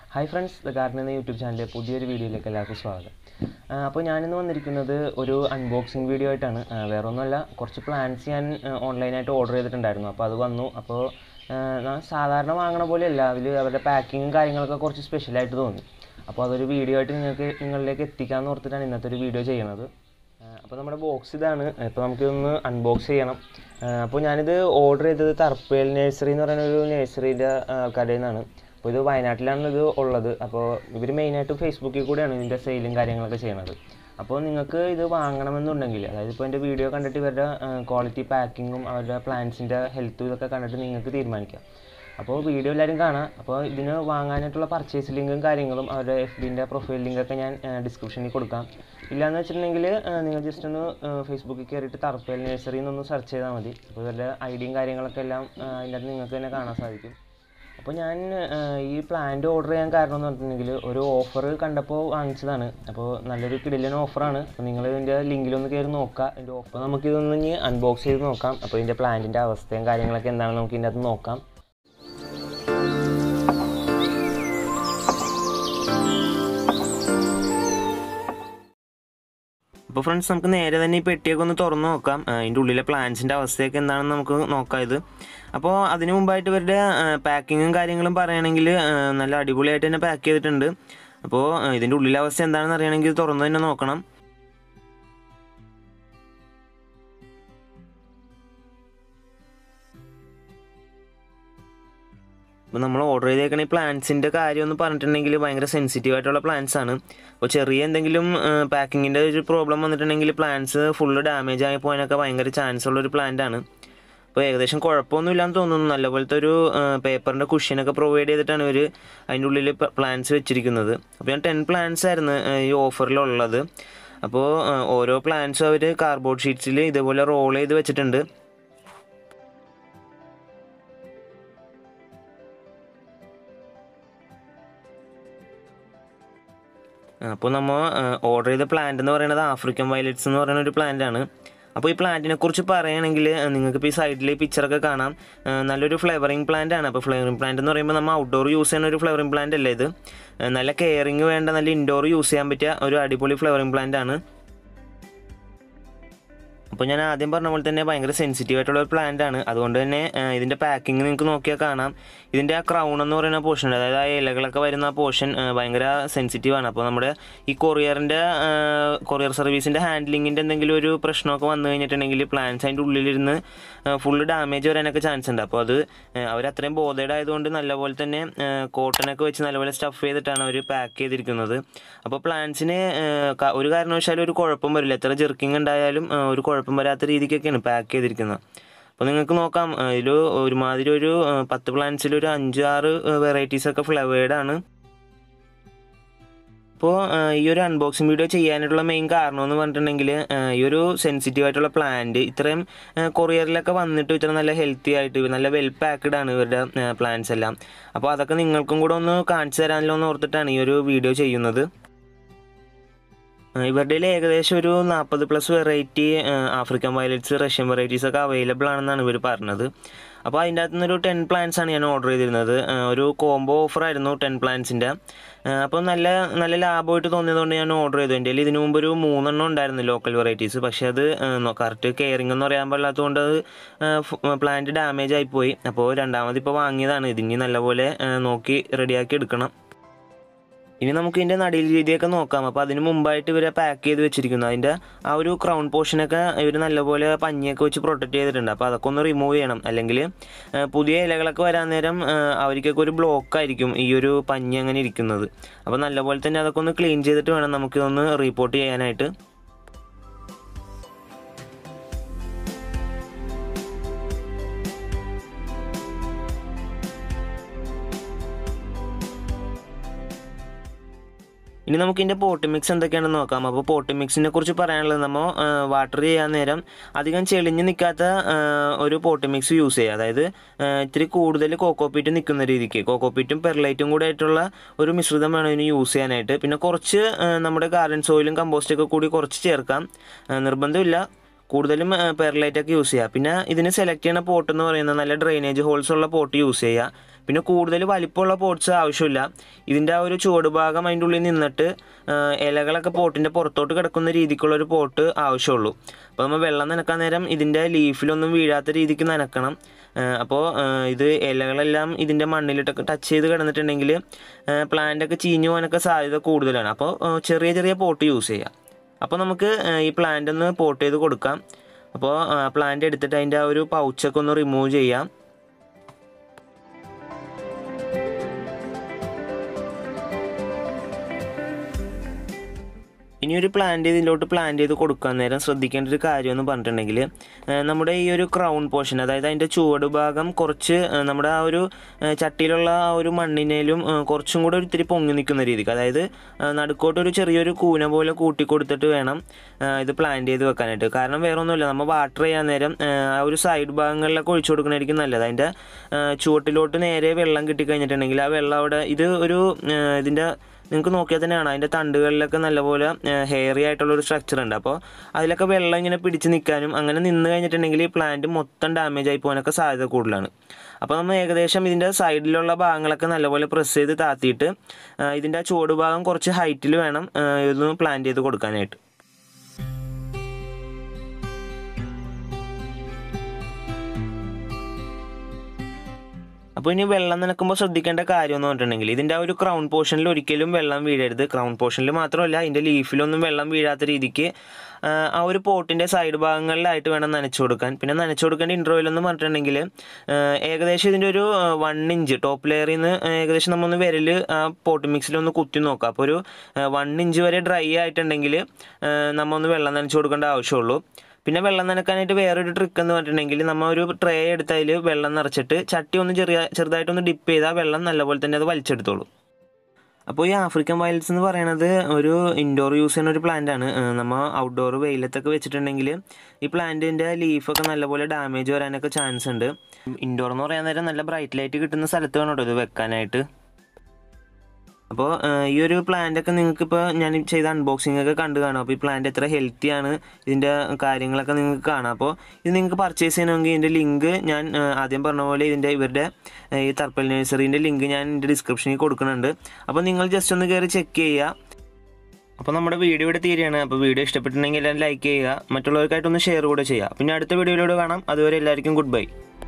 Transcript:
hi friends the garden എന്ന YouTube ചാനലിലെ പുതിയൊരു വീഡിയോയിലേക്ക് എല്ലാവർക്കും സ്വാഗതം ആ, അപ്പോൾ ഞാനിന്ന് വന്നിരിക്കുന്നത് ഒരു അൺബോക്സിങ് വീഡിയോ ആയിട്ടാണ് ആ, വേറെ ഒന്നുമല്ല കുറച്ച് പ്ലാൻസ് ഞാൻ ആ, ഓൺലൈനായിട്ട് ഓർഡർ ചെയ്തിട്ടുണ്ടായിരുന്നു അപ്പോൾ അത് വന്നു അപ്പോൾ ആ, ഞാൻ സാധാരണ വാങ്ങണ പോലെയല്ല അതിൽ അവരുടെ പാക്കിങ്ങും കാര്യങ്ങളൊക്കെ കുറച്ച് സ്പെഷ്യലായിട്ട് തോന്നി അപ്പോൾ അതൊരു വീഡിയോ ആയിട്ട് നിങ്ങൾക്ക് നിങ്ങളിലേക്ക് എത്തിക്കാമെന്ന് ഓർത്തിട്ടാണ് ഇന്നത്തെ ഒരു വീഡിയോ ചെയ്യുന്നത് അപ്പോൾ നമ്മുടെ ബോക്സ് ഇതാണ് ഇപ്പോൾ നമുക്കിതൊന്ന് അൺബോക്സ് ചെയ്യണം അപ്പോൾ ഞാനിത് ഓർഡർ ചെയ്തത് തർപ്പേൽ നഴ്സറി എന്ന് പറയുന്ന ഒരു നഴ്സറിയുടെ ആൾക്കാരുടെ നിന്നാണ് അപ്പോൾ ഇത് വയനാട്ടിലാണ് ഇത് ഉള്ളത് അപ്പോൾ ഇവർ മെയിനായിട്ട് ഫേസ്ബുക്കിൽ കൂടെയാണ് ഇതിൻ്റെ സെയിലും കാര്യങ്ങളൊക്കെ ചെയ്യണത് അപ്പോൾ നിങ്ങൾക്ക് ഇത് വാങ്ങണമെന്നുണ്ടെങ്കിൽ അതായത് ഇപ്പോൾ എൻ്റെ വീഡിയോ കണ്ടിട്ട് ഇവരുടെ ക്വാളിറ്റി പാക്കിങ്ങും അവരുടെ പ്ലാന്റ്സിൻ്റെ ഹെൽത്തും ഇതൊക്കെ കണ്ടിട്ട് നിങ്ങൾക്ക് തീരുമാനിക്കാം അപ്പോൾ വീഡിയോ എല്ലാവരും കാണാം അപ്പോൾ ഇതിന് വാങ്ങാനായിട്ടുള്ള പർച്ചേസ് ലിങ്കും കാര്യങ്ങളും അവരുടെ എഫ് ബിൻ്റെ പ്രൊഫൈൽ ലിങ്കൊക്കെ ഞാൻ ഡിസ്ക്രിപ്ഷനിൽ കൊടുക്കാം ഇല്ലയെന്ന് വെച്ചിട്ടുണ്ടെങ്കിൽ നിങ്ങൾ ജസ്റ്റ് ഒന്ന് ഫേസ്ബുക്കിൽ കയറിയിട്ട് തറപ്പേൽ നഴ്സറി എന്നൊന്ന് സെർച്ച് ചെയ്താൽ മതി അപ്പോൾ ഇവരുടെ ഐഡിയും കാര്യങ്ങളൊക്കെ എല്ലാം അതിനകത്ത് നിങ്ങൾക്ക് തന്നെ കാണാൻ സാധിക്കും അപ്പോൾ ഞാൻ ആ, ഈ പ്ലാന്റ് ഓർഡർ ചെയ്യാൻ കാരണം എന്ന് പറഞ്ഞിട്ടുണ്ടെങ്കിൽ ഒരു ഓഫർ കണ്ടപ്പോൾ വാങ്ങിച്ചതാണ് അപ്പോൾ നല്ലൊരു കിടിലൻ ഓഫറാണ് അപ്പോൾ നിങ്ങൾ ഇതിൻ്റെ ലിങ്കിലൊന്ന് കയറി നോക്കുക ഇതിൻ്റെ ഓഫർ നമുക്കിതൊന്ന് ഇനി അൺബോക്സ് ചെയ്ത് നോക്കാം അപ്പോൾ ഇതിൻ്റെ പ്ലാന്റിൻ്റെ അവസ്ഥയും കാര്യങ്ങളൊക്കെ എന്താണെന്ന് നമുക്ക് ഇതിൻ്റെ അകത്ത് നോക്കാം അപ്പോൾ ഫ്രണ്ട്സ് നമുക്ക് നേരെ തന്നെ ഈ പെട്ടിയൊക്കെ ഒന്ന് തുറന്ന് നോക്കാം ആ, ഇതിൻ്റെ ഉള്ളിലെ പ്ലാന്റ്സിൻ്റെ അവസ്ഥയൊക്കെ എന്താണെന്ന് നമുക്ക് നോക്കാം ഇത് അപ്പോൾ അതിന് മുമ്പായിട്ട് ഇവരുടെ പാക്കിങ്ങും കാര്യങ്ങളും പറയുകയാണെങ്കിൽ നല്ല അടിപൊളിയായിട്ട് തന്നെ പാക്ക് ചെയ്തിട്ടുണ്ട് അപ്പോൾ ആ, ഇതിൻ്റെ ഉള്ളിലെ അവസ്ഥ എന്താണെന്ന് അറിയണമെങ്കിൽ ഇത് തുറന്ന് തന്നെ നോക്കണം അപ്പോൾ നമ്മൾ ഓർഡർ ചെയ്തേക്കണ ഈ പ്ലാന്റ്സിൻ്റെ കാര്യം എന്ന് പറഞ്ഞിട്ടുണ്ടെങ്കിൽ ഭയങ്കര സെൻസിറ്റീവ് ആയിട്ടുള്ള പ്ലാന്റ്സ് ആണ് അപ്പോൾ ചെറിയ എന്തെങ്കിലും പാക്കിങ്ങിൻ്റെ ഒരു പ്രോബ്ലം വന്നിട്ടുണ്ടെങ്കിൽ പ്ലാന്റ്സ് ഫുള്ള് ഡാമേജ് ആയി പോകാനൊക്കെ ഭയങ്കര ചാൻസ് ഉള്ള ഒരു പ്ലാന്റ് ആണ് അപ്പോൾ ഏകദേശം കുഴപ്പമൊന്നുമില്ലാന്ന് തോന്നുന്നു നല്ലപോലത്തെ ഒരു പേപ്പറിൻ്റെ കുഷ്യനൊക്കെ പ്രൊവൈഡ് ചെയ്തിട്ടാണ് ഇവർ അതിൻ്റെ ഉള്ളിൽ പ്ലാന്റ്സ് വെച്ചിരിക്കുന്നത് അപ്പോൾ ഞാൻ ടെൻ പ്ലാന്റ്സ് ആയിരുന്നു ആ, ഈ ഓഫറിലുള്ളത് അപ്പോൾ ആ, ഓരോ പ്ലാന്റ്സും അവർ കാർഡ്ബോർഡ് ഷീറ്റ്സിൽ ഇതേപോലെ റോൾ ചെയ്ത് വെച്ചിട്ടുണ്ട് അപ്പോൾ നമ്മൾ ഓർഡർ ചെയ്ത പ്ലാന്റ് എന്ന് പറയുന്നത് ആഫ്രിക്കൻ വയലറ്റ്സ് എന്ന് പറയുന്ന ഒരു പ്ലാന്റ് ആണ് അപ്പോൾ ഈ പ്ലാന്റിനെ കുറിച്ച് പറയുകയാണെങ്കിൽ നിങ്ങൾക്ക് ഇപ്പോൾ ഈ സൈഡിൽ ഈ പിക്ചറൊക്കെ കാണാം ആ, നല്ലൊരു ഫ്ലേവറിങ് പ്ലാന്റ് ആണ് അപ്പോൾ ഫ്ലേവറിങ് പ്ലാന്റ് എന്ന് പറയുമ്പോൾ നമ്മൾ ഔട്ട്ഡോർ യൂസ് ചെയ്യുന്ന ഒരു ഫ്ലേവറിങ് പ്ലാന്റ് അല്ലേ ഇത് ആ, നല്ല കെയറിങ് വേണ്ട നല്ല ഇൻഡോർ യൂസ് ചെയ്യാൻ പറ്റിയ ഒരു അടിപൊളി ഫ്ലേവറിങ് പ്ലാന്റ് ആണ് അപ്പോൾ ഞാൻ ആദ്യം പറഞ്ഞ പോലെ തന്നെ ഭയങ്കര സെൻസിറ്റീവ് ആയിട്ടുള്ള ഒരു പ്ലാന്റ് ആണ് അതുകൊണ്ട് തന്നെ ആ, ഇതിൻ്റെ പാക്കിങ് നിങ്ങൾക്ക് നോക്കിയാൽ കാണാം ഇതിൻ്റെ ആ ക്രൗൺ എന്ന് പറയുന്ന പോർഷൻ അതായത് ആ ഇലകളൊക്കെ വരുന്ന ആ പോർഷൻ ഭയങ്കര സെൻസിറ്റീവ് ആണ് അപ്പോൾ നമ്മുടെ ഈ കൊറിയറിൻ്റെ കൊറിയർ സർവീസിൻ്റെ ഹാൻഡ്ലിങ്ങിൻ്റെ എന്തെങ്കിലും ഒരു പ്രശ്നമൊക്കെ വന്നു കഴിഞ്ഞിട്ടുണ്ടെങ്കിൽ പ്ലാന്റ്സ് അതിൻ്റെ ഉള്ളിലിരുന്ന് ഫുള്ള് ഡാമേജ് വരാനൊക്കെ ചാൻസ് ഉണ്ട് അപ്പോൾ അത് അവർ അത്രയും ബോധേഡ് ആയതുകൊണ്ട് നല്ലപോലെ തന്നെ കോട്ടനൊക്കെ വെച്ച് നല്ലപോലെ സ്റ്റഫ് ചെയ്തിട്ടാണ് അവർ പാക്ക് ചെയ്തിരിക്കുന്നത് അപ്പോൾ പ്ലാന്റ്സിന് ഒരു കാരണവശാലും ഒരു കുഴപ്പം വരില്ല എത്ര ജെർക്കിങ് ഉണ്ടായാലും ആ, ഒരു കുഴപ്പം വരാത്ത രീതിക്കൊക്കെയാണ് പാക്ക് ചെയ്തിരിക്കുന്നത് അപ്പോൾ നിങ്ങൾക്ക് നോക്കാം ഇതിൽ ഒരുമാതിരി ഒരു ആ, പത്ത് പ്ലാന്റ്സിൽ ഒരു അഞ്ച് ആറ് വെറൈറ്റീസ് ഒക്കെ ഫ്ലവേർഡ് ആണ് അപ്പോൾ ഈ ഒരു അൺബോക്സിങ് വീഡിയോ ചെയ്യാനായിട്ടുള്ള മെയിൻ കാരണം എന്ന് പറഞ്ഞിട്ടുണ്ടെങ്കിൽ ഈ ഒരു സെൻസിറ്റീവ് ആയിട്ടുള്ള പ്ലാന്റ് ഇത്രയും കൊറിയറിലൊക്കെ വന്നിട്ട് ഇത്ര നല്ല ഹെൽത്തി ആയിട്ട് നല്ല വെൽ പാക്ക്ഡ് ആണ് ഇവരുടെ പ്ലാന്റ്സ് എല്ലാം അപ്പോൾ അതൊക്കെ നിങ്ങൾക്കും കൂടെ ഒന്ന് കാണിച്ചു തരാമല്ലോ എന്ന് ഓർത്തിട്ടാണ് ഈ ഒരു വീഡിയോ ചെയ്യുന്നത് ആ, ഇവരുടെ കയ്യിൽ ഏകദേശം ഒരു നാൽപ്പത് plus variety African violets Russian varieties ഒക്കെ അവൈലബിൾ ആണെന്നാണ് ഇവർ പറഞ്ഞത് അപ്പോൾ അതിൻ്റെ അകത്തുനിന്ന് ഒരു ടെൻ പ്ലാന്റ്സ് ആണ് ഞാൻ ഓർഡർ ചെയ്തിരുന്നത് ആ, ഒരു കോംബോ ഓഫർ ആയിരുന്നു ടെൻ പ്ലാന്റ്സിൻ്റെ അപ്പോൾ നല്ല നല്ല ലാഭമായിട്ട് തോന്നിയതുകൊണ്ട് ഞാൻ ഓർഡർ ചെയ്തു എൻ്റെ കയ്യിൽ ഇതിനു മുമ്പ് ഒരു മൂന്നെണ്ണം ഉണ്ടായിരുന്നു ലോക്കൽ വെറൈറ്റീസ് പക്ഷേ അത് കറക്റ്റ് കെയറിംഗ് ഒന്നും അറിയാൻ പാടില്ലാത്തതുകൊണ്ട് അത് പ്ലാന്റ് ഡാമേജ് ആയിപ്പോയി അപ്പോൾ രണ്ടാമത് ഇപ്പോൾ വാങ്ങിയതാണ് ഇതിനി നല്ലപോലെ ആ, നോക്കി റെഡിയാക്കി എടുക്കണം ഇനി നമുക്ക് ഇതിൻ്റെ നടിയിൽ രീതിയൊക്കെ നോക്കാം അപ്പോൾ അതിന് മുമ്പായിട്ട് ഇവരെ പാക്ക് ചെയ്ത് വെച്ചിരിക്കുന്നു അതിൻ്റെ ആ ഒരു ക്രൗൺ പോർഷനൊക്കെ ഇവർ നല്ലപോലെ പഞ്ഞിയൊക്കെ വെച്ച് പ്രൊട്ടക്റ്റ് ചെയ്തിട്ടുണ്ട് അപ്പോൾ അതൊക്കെ ഒന്ന് റിമൂവ് ചെയ്യണം അല്ലെങ്കിൽ ആ, പുതിയ ഇലകളൊക്കെ വരാൻ നേരം ആ, അവർക്കൊക്കെ ഒരു ബ്ലോക്ക് ആയിരിക്കും ഈ ഒരു പഞ്ഞി അങ്ങനെ ഇരിക്കുന്നത് അപ്പോൾ നല്ലപോലെ തന്നെ അതൊക്കെ ഒന്ന് ക്ലീൻ ചെയ്തിട്ട് വേണം നമുക്കിതൊന്ന് റിപ്പോർട്ട് ചെയ്യാനായിട്ട് ഇനി നമുക്ക് ഇതിൻ്റെ പോട്ട് മിക്സ് എന്തൊക്കെയാണെന്ന് നോക്കാം അപ്പോൾ പോട്ട് മിക്സിനെ കുറിച്ച് പറയാനുള്ളത് നമ്മൾ വാട്ടർ ചെയ്യാൻ നേരം അധികം ചെളിഞ്ഞ് നിൽക്കാത്ത ആ, ഒരു പോട്ട് മിക്സ് യൂസ് ചെയ്യുക അതായത് ആ, ഇത്തിരി കൂടുതൽ കോക്കോപ്പീറ്റ് നിൽക്കുന്ന രീതിക്ക് കോക്കോപ്പീറ്റും പെർലൈറ്റും കൂടെ ആയിട്ടുള്ള ഒരു മിശ്രിതം വേണം ഇതിന് യൂസ് ചെയ്യാനായിട്ട് പിന്നെ കുറച്ച് ആ, നമ്മുടെ ഗാർഡൻ സോയിലും കമ്പോസ്റ്റൊക്കെ കൂടി കുറച്ച് ചേർക്കാം ആ, നിർബന്ധമില്ല കൂടുതലും പെർലൈറ്റ് ഒക്കെ യൂസ് ചെയ്യുക പിന്നെ ഇതിന് സെലക്ട് ചെയ്യുന്ന പോട്ട് എന്ന് പറയുന്നത് നല്ല ഡ്രെയിനേജ് ഹോൾസ് ഉള്ള പോട്ട് യൂസ് ചെയ്യുക പിന്നെ കൂടുതൽ വലിപ്പമുള്ള പോട്ട്സ് ആവശ്യമില്ല ഇതിൻ്റെ ആ ഒരു ചുവട് ഭാഗം അതിൻ്റെ ഉള്ളിൽ നിന്നിട്ട് ആ, ഇലകളൊക്കെ പോട്ടിൻ്റെ പുറത്തോട്ട് കിടക്കുന്ന രീതിക്കുള്ള ഒരു പോട്ട് ആവശ്യമുള്ളൂ അപ്പോൾ നമ്മൾ വെള്ളം നനക്കാൻ നേരം ഇതിൻ്റെ ലീഫിലൊന്നും വീഴാത്ത രീതിക്ക് നനക്കണം അപ്പോൾ ഇത് ഇലകളെല്ലാം ഇതിൻ്റെ മണ്ണിലിട്ടൊക്കെ ടച്ച് ചെയ്ത് കിടന്നിട്ടുണ്ടെങ്കിൽ പ്ലാന്റ് ഒക്കെ ചീഞ്ഞു പോകാനൊക്കെ സാധ്യത കൂടുതലാണ് അപ്പോൾ ചെറിയ ചെറിയ പോട്ട് യൂസ് ചെയ്യാം അപ്പോൾ നമുക്ക് ആ, ഈ പ്ലാന്റ് ഒന്ന് പോട്ട് ചെയ്ത് കൊടുക്കാം അപ്പോൾ പ്ലാന്റ് എടുത്തിട്ട് അതിൻ്റെ ആ ഒരു പൗച്ചൊക്കെ ഒന്ന് റിമൂവ് ചെയ്യാം ഇനി ഒരു പ്ലാന്റ് ഇതിലോട്ട് പ്ലാന്റ് ചെയ്ത് കൊടുക്കാൻ നേരം ശ്രദ്ധിക്കേണ്ട ഒരു കാര്യം എന്ന് പറഞ്ഞിട്ടുണ്ടെങ്കിൽ ഏഹ് നമ്മുടെ ഈ ഒരു ക്രൗൺ പോർഷൻ അതായത് അതിൻ്റെ ചുവട് ഭാഗം കുറച്ച് ഏഹ് നമ്മുടെ ആ ഒരു ഏഹ് ചട്ടിയിലുള്ള ആ ഒരു മണ്ണിനേലും ഏഹ് കുറച്ചും കൂടെ ഒരു ഇത്തിരി പൊങ്ങി നിൽക്കുന്ന രീതിക്ക് അതായത് ഏഹ് നടുക്കോട്ട് ഒരു ചെറിയൊരു കൂന പോലെ കൂട്ടി കൊടുത്തിട്ട് വേണം ഏഹ് ഇത് പ്ലാന്റ് ചെയ്ത് വെക്കാനായിട്ട് കാരണം വേറെ ഒന്നുമില്ല നമ്മൾ വാട്ടർ ചെയ്യാൻ നേരം ഏഹ് ആ ഒരു സൈഡ് ഭാഗങ്ങളിലൊക്കെ ഒഴിച്ചു കൊടുക്കണമായിരിക്കും നല്ലത് അതിൻ്റെ ഏഹ് ചുവട്ടിലോട്ട് നേരെ വെള്ളം കിട്ടിക്കഴിഞ്ഞിട്ടുണ്ടെങ്കിൽ ആ വെള്ളം അവിടെ ഇത് ഒരു ഏഹ് ഇതിൻ്റെ നിങ്ങൾക്ക് നോക്കിയാൽ തന്നെ കാണാം അതിൻ്റെ തണ്ടുകളിലൊക്കെ നല്ലപോലെ ഹെയറി ആയിട്ടുള്ള ഒരു സ്ട്രക്ചർ ഉണ്ട് അപ്പോൾ അതിലൊക്കെ വെള്ളം ഇങ്ങനെ പിടിച്ച് നിൽക്കാനും അങ്ങനെ നിന്ന് കഴിഞ്ഞിട്ടുണ്ടെങ്കിൽ ഈ പ്ലാന്റ് മൊത്തം ഡാമേജ് ആയി പോകാനൊക്കെ സാധ്യത കൂടുതലാണ് അപ്പോൾ നമ്മൾ ഏകദേശം ഇതിൻ്റെ സൈഡിലുള്ള ഭാഗങ്ങളൊക്കെ നല്ലപോലെ പ്രസ് ചെയ്ത് താത്തിയിട്ട് ആ, ഇതിൻ്റെ ആ ചുവട് ഭാഗം കുറച്ച് ഹൈറ്റിൽ വേണം ആ, ഇതൊന്ന് പ്ലാന്റ് ചെയ്ത് കൊടുക്കാനായിട്ട് അപ്പോൾ ഇനി വെള്ളം നനക്കുമ്പോൾ ശ്രദ്ധിക്കേണ്ട കാര്യം എന്ന് പറഞ്ഞിട്ടുണ്ടെങ്കിൽ ഇതിൻ്റെ ആ ഒരു ക്രൗൺ പോർഷനിൽ ഒരിക്കലും വെള്ളം വീഴരുത് ക്രൗൺ പോർഷനിൽ മാത്രമല്ല ഇതിൻ്റെ ലീഫിലൊന്നും വെള്ളം വീഴാത്ത രീതിക്ക് ആ, ആ ഒരു പോട്ടിൻ്റെ സൈഡ് ഭാഗങ്ങളിലായിട്ട് വേണം നനച്ചു കൊടുക്കാൻ പിന്നെ നനച്ചു കൊടുക്കേണ്ട ഇൻ്റർവെൽ എന്ന് പറഞ്ഞിട്ടുണ്ടെങ്കിൽ ആ, ഏകദേശം ഇതിൻ്റെ ഒരു വൺ ഇഞ്ച് ടോപ്പ് ലെയറിൽ നിന്ന് ഏകദേശം നമ്മൊന്ന് വിരൽ ആ പോട്ട് മിക്സിൽ ഒന്ന് കുത്തി നോക്കാം അപ്പോൾ ഒരു വൺ ഇഞ്ച് വരെ ഡ്രൈ ആയിട്ടുണ്ടെങ്കിൽ നമ്മ ഒന്ന് വെള്ളം നനച്ചു കൊടുക്കേണ്ട ആവശ്യമുള്ളൂ പിന്നെ വെള്ളം നനക്കാനായിട്ട് വേറൊരു ട്രിക്ക് എന്ന് പറഞ്ഞിട്ടുണ്ടെങ്കിൽ നമ്മൾ ഒരു ട്രേ എടുത്ത് അതിൽ വെള്ളം നിറച്ചിട്ട് ചട്ടി ഒന്ന് ചെറിയ ചെറുതായിട്ടൊന്ന് ഡിപ്പ് ചെയ്താൽ വെള്ളം നല്ലപോലെ തന്നെ അത് വലിച്ചെടുത്തോളൂ അപ്പോൾ ഈ ആഫ്രിക്കൻ വയൽസ് എന്ന് പറയുന്നത് ഒരു ഇൻഡോർ യൂസ് ചെയ്യുന്ന ഒരു പ്ലാന്റ് ആണ് ഏഹ് നമ്മൾ ഔട്ട്ഡോർ വെയിലത്തൊക്കെ വെച്ചിട്ടുണ്ടെങ്കിൽ ഈ പ്ലാന്റിൻ്റെ ലീഫൊക്കെ നല്ലപോലെ ഡാമേജ് വരാനൊക്കെ ചാൻസ് ഉണ്ട് ഇൻഡോർ എന്ന് പറയാൻ നേരം നല്ല ബ്രൈറ്റ് ലൈറ്റ് കിട്ടുന്ന സ്ഥലത്ത് വേണം കേട്ടോ ഇത് വെക്കാനായിട്ട് അപ്പോൾ ഈ ഒരു പ്ലാന്റ് ഒക്കെ നിങ്ങൾക്ക് ഇപ്പോൾ ഞാൻ ചെയ്ത അൺബോക്സിംഗ് ഒക്കെ കണ്ടു കാണാം അപ്പോൾ ഈ പ്ലാന്റ് എത്ര ഹെൽത്തി ആണ് ഇതിൻ്റെ കാര്യങ്ങളൊക്കെ നിങ്ങൾക്ക് കാണാം അപ്പോൾ ഇത് നിങ്ങൾക്ക് പർച്ചേസ് ചെയ്യണമെങ്കിൽ ഇതിൻ്റെ ലിങ്ക് ഞാൻ ആ, ആദ്യം പറഞ്ഞ പോലെ ഇതിൻ്റെ ഇവരുടെ ആ, ഈ തർപ്പൽ നഴ്സറീൻ്റെ ലിങ്ക് ഞാൻ എൻ്റെ ഡിസ്ക്രിപ്ഷനിൽ കൊടുക്കുന്നുണ്ട് അപ്പോൾ നിങ്ങൾ ജസ്റ്റ് ഒന്ന് കയറി ചെക്ക് ചെയ്യുക അപ്പോൾ നമ്മുടെ വീഡിയോ ഇവിടെ തീരെയാണ് അപ്പോൾ വീഡിയോ ഇഷ്ടപ്പെട്ടിട്ടുണ്ടെങ്കിൽ എല്ലാവരും ലൈക്ക് ചെയ്യുക മറ്റുള്ളവർക്കായിട്ടൊന്ന് ഷെയർ കൂടെ ചെയ്യുക പിന്നെ അടുത്ത വീഡിയോയിലൂടെ കാണാം അതുവരെ എല്ലാവർക്കും ഗുഡ് ബൈ